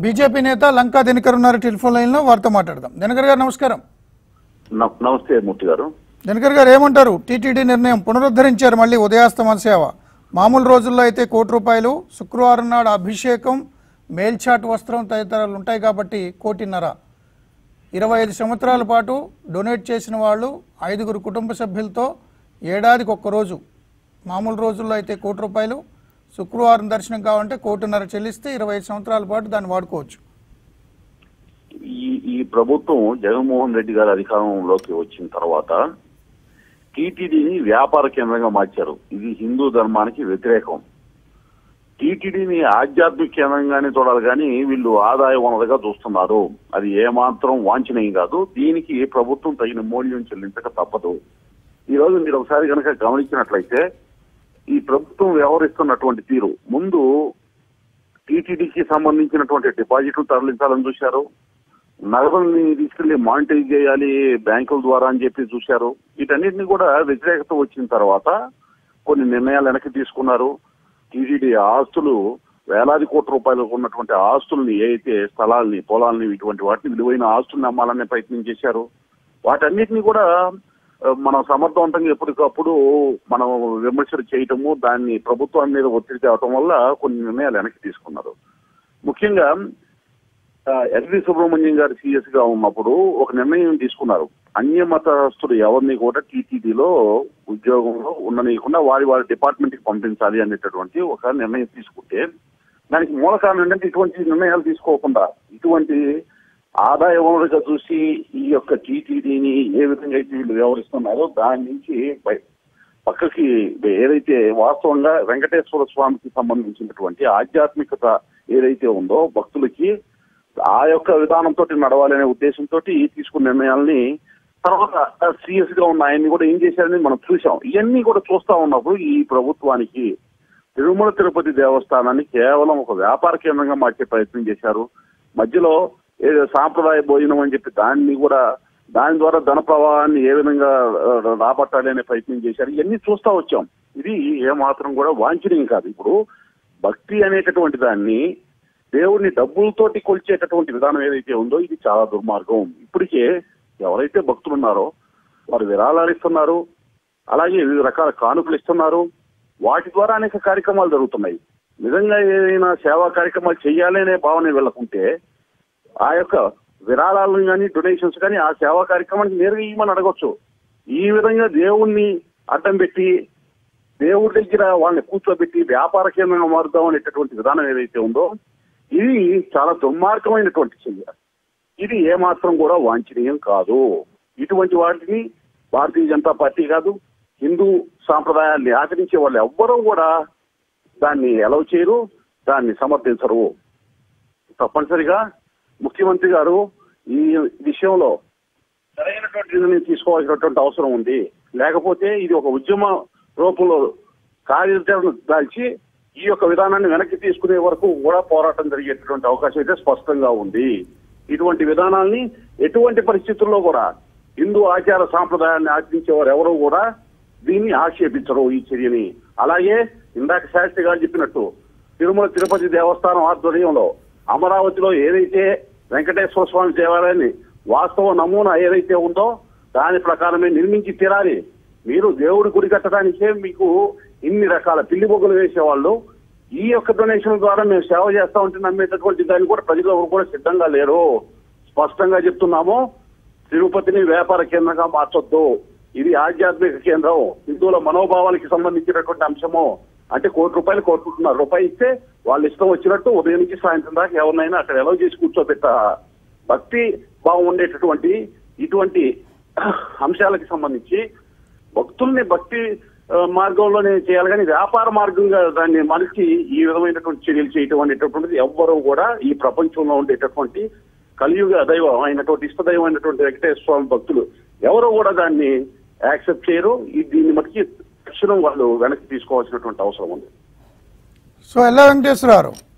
BJP నేత లంకా దినకర్ ఉన్నారు telephone లైన్లో వారితో మాట్లాడదాం దినకర్ గారు నమస్కారం న- నమస్తే మూర్తి గారు దినకర్ గారు ఏమంటారు టీటీడీ నిర్ణయం పునరుద్ధరించారు మళ్ళీ ఉదయాస్తమన సేవ మామూలు రోజుల్లో అయితే కోటి రూపాయలు శుక్రవారం నాడు అభిషేకం మేల్చాట్ వస్త్రం తదితరాలు ఉంటాయి కాబట్టి కోటిన్నర ఇరవై ఐదు సంవత్సరాల పాటు డొనేట్ చేసిన వాళ్ళు ఐదుగురు కుటుంబ సభ్యులతో ఏడాదికి ఒక్కరోజు మామూలు రోజుల్లో అయితే కోటి రూపాయలు శుక్రవారం దర్శనం కావాలంటే కోటిన్నర చెల్లిస్తే ఇరవై ఐదు సంవత్సరాల పాటు దాన్ని వాడుకోవచ్చు ఈ ఈ ప్రభుత్వం జగన్మోహన్ రెడ్డి గారి అధికారంలోకి వచ్చిన తర్వాత టీటీడీని వ్యాపార కేంద్రంగా మార్చారు ఇది హిందూ ధర్మానికి వ్యతిరేకం టీటీడీని ఆధ్యాత్మిక కేంద్రంగానే చూడాలి కానీ వీళ్ళు ఆదాయ వనరుగా చూస్తున్నారు అది ఏమాత్రం వాంఛనీయం కాదు దీనికి ప్రభుత్వం తగిన మూల్యం చెల్లించక తప్పదు ఈ రోజు మీరు ఒకసారి కనుక గమనించినట్లయితే ఈ ప్రభుత్వం వ్యవహరిస్తున్నటువంటి తీరు ముందు టీటీడీకి సంబంధించినటువంటి డిపాజిట్లు తరలించాలని చూశారు నగదుల్ని తీసుకెళ్లి మానిటైజ్ చేయాలి బ్యాంకుల ద్వారా అని చెప్పి చూశారు వీటన్నిటిని కూడా వ్యతిరేకత వచ్చిన తర్వాత కొన్ని నిర్ణయాలు వెనక్కి తీసుకున్నారు టీటీడీ ఆస్తులు వేలాది కోట్ల రూపాయలు ఉన్నటువంటి ఆస్తుల్ని ఏదైతే స్థలాల్ని పొలాల్ని ఇటువంటి వాటిని విలువైన ఆస్తుల్ని అమ్మాలనే ప్రయత్నం చేశారు వాటన్నిటిని కూడా ఆ, మనం సమర్థవంతంగా ఎప్పటికప్పుడు మనం విమర్శలు చేయటము దాన్ని ప్రభుత్వం మీద ఒత్తిడి తేవటం వల్ల కొన్ని నిర్ణయాలు వెనక్కి తీసుకున్నారు ముఖ్యంగా ఆ, ఎల్వి సుబ్రహ్మణ్యం గారు సీఎస్ గా ఉన్నప్పుడు ఒక నిర్ణయం తీసుకున్నారు అన్య మతస్థులు ఎవరిని కూడా టీటీడీలో ఉద్యోగంలో ఉండనీయకుండా వారి వారి డిపార్ట్మెంట్ కి పంపించాలి అనేటటువంటి ఒక నిర్ణయం తీసుకుంటే దానికి మూల కారణం ఏంటంటే ఇటువంటి నిర్ణయాలు తీసుకోకుండా ఇటువంటి ఆదాయ వనరుగా చూసి ఈ యొక్క టీటీడీని ఏ విధంగా అయితే వీళ్ళు వ్యవహరిస్తున్నారో దాని నుంచి బయ- పక్కకి ఏదైతే వాస్తవంగా వెంకటేశ్వర స్వామికి సంబంధించినటువంటి ఆధ్యాత్మికత ఏదైతే ఉందో భక్తులకి ఆ యొక్క విధానంతో నడవాలనే ఉద్దేశంతో తీసుకున్న నిర్ణయాల్ని తర్వాత సీరియస్ గా ఉన్న ఆయన్ని కూడా ఏం చేశారని మనం చూసాం ఇవన్నీ కూడా చూస్తా ఉన్నప్పుడు ఈ ప్రభుత్వానికి తిరుమల తిరుపతి దేవస్థానాన్ని కేవలం ఒక వ్యాపార కేంద్రంగా మార్చే ప్రయత్నం చేశారు మధ్యలో ఏదో సాంప్రదాయ భోజనం అని చెప్పి దాన్ని కూడా దాని ద్వారా ధన ప్రవాహాన్ని ఏ విధంగా ఆ, రాబట్టాలి అనే ప్రయత్నం చేశారు ఇవన్నీ చూస్తా వచ్చాం ఇది ఏమాత్రం కూడా వాంఛనీయం కాదు ఇప్పుడు భక్తి అనేటటువంటి దాన్ని దేవుడిని డబ్బులతోటి కొలిచేటటువంటి విధానం ఏదైతే ఉందో ఇది చాలా దుర్మార్గం ఇప్పటికే ఎవరైతే భక్తులు ఉన్నారో వారు విరాళాలు ఇస్తున్నారు అలాగే వివిధ రకాల కానుకలు ఇస్తున్నారు వాటి ద్వారా అనేక కార్యక్రమాలు జరుగుతున్నాయి నిజంగా ఏదైనా సేవా కార్యక్రమాలు చేయాలి అనే భావన వెళ్ళకుంటే ఆ యొక్క విరాళాలను కానీ డొనేషన్స్ కానీ ఆ సేవా కార్యక్రమానికి నేరుగా ఇవ్వమని అడగొచ్చు ఈ విధంగా దేవుణ్ణి అడ్డం పెట్టి దేవుడి దగ్గర వాళ్ళని కూర్చోబెట్టి వ్యాపార కేంద్రంగా మారుద్దాం అనేటటువంటి విధానం ఏదైతే ఉందో ఇది చాలా దుర్మార్గమైనటువంటి చర్య ఇది ఏమాత్రం కూడా వాంఛనీయం కాదు ఇటువంటి వాటిని భారతీయ జనతా పార్టీ కాదు హిందూ సాంప్రదాయాల్ని ఆచరించే వాళ్ళు ఎవ్వరూ కూడా దాన్ని ఎలవ్ చేయరు దాన్ని సమర్థించరు తప్పనిసరిగా ముఖ్యమంత్రి గారు ఈ విషయంలో సరైనటువంటి నిర్ణయం తీసుకోవాల్సినటువంటి అవసరం ఉంది లేకపోతే ఇది ఒక ఉద్యమ రూపంలో కార్యాచరణ దాల్చి ఈ యొక్క విధానాన్ని వెనక్కి తీసుకునే వరకు కూడా పోరాటం జరిగేటటువంటి అవకాశం అయితే స్పష్టంగా ఉంది ఇటువంటి విధానాల్ని ఎటువంటి పరిస్థితుల్లో కూడా హిందూ ఆచార సాంప్రదాయాన్ని ఆచరించే వారు ఎవరూ కూడా దీన్ని ఆక్షేపించరు ఈ చర్యని అలాగే ఇందాక శాస్త్రి గారు చెప్పినట్టు తిరుమల తిరుపతి దేవస్థానం ఆధ్వర్యంలో అమరావతిలో ఏదైతే వెంకటేశ్వర స్వామి దేవాలయాన్ని వాస్తవ నమూనా ఏదైతే ఉందో దాని ప్రకారమే నిర్మించి తీరాలి మీరు దేవుడి గుడి కట్టడానికే మీకు ఇన్ని రకాల పిల్లి బొగ్గులు వేసేవాళ్ళు ఈ యొక్క డొనేషన్ ద్వారా మేము సేవ చేస్తా ఉంటే నమ్మేటటువంటి దాన్ని కూడా ప్రజలు ఎవరు కూడా సిద్ధంగా లేరు స్పష్టంగా చెప్తున్నాము తిరుపతిని వ్యాపార కేంద్రంగా మార్చొద్దు ఇది ఆధ్యాత్మిక కేంద్రం హిందువుల మనోభావాలకి సంబంధించినటువంటి అంశము అంటే కోటి రూపాయలు కోరుకుంటున్నారు రూపాయి ఇస్తే వాళ్ళు ఇష్టం వచ్చినట్టు ఉదయం నుంచి సాయంత్రం దాకా ఎవరినైనా అక్కడ ఎలా చేసి కూర్చోబెట్ట భక్తి భావం ఉండేటటువంటి ఇటువంటి అంశాలకి సంబంధించి భక్తుల్ని భక్తి ఆ, మార్గంలోనే చేయాలి కానీ వ్యాపార మార్గంగా దాన్ని మలిచి ఈ విధమైనటువంటి చర్యలు చేయటం అనేటటువంటిది ఎవ్వరూ కూడా ఈ ప్రపంచంలో ఉండేటటువంటి కలియుగ దైవం అయినటువంటి ఇష్టదైవం అయినటువంటి వెంకటేశ్వర స్వామి భక్తులు ఎవరు కూడా దాన్ని యాక్సెప్ట్ చేయరు ఈ దీన్ని మటుకి తక్షణం వాళ్ళు వెనక్కి తీసుకోవాల్సినటువంటి అవసరం ఉంది సో ఎల్లా వెంకటేశ్వరరావు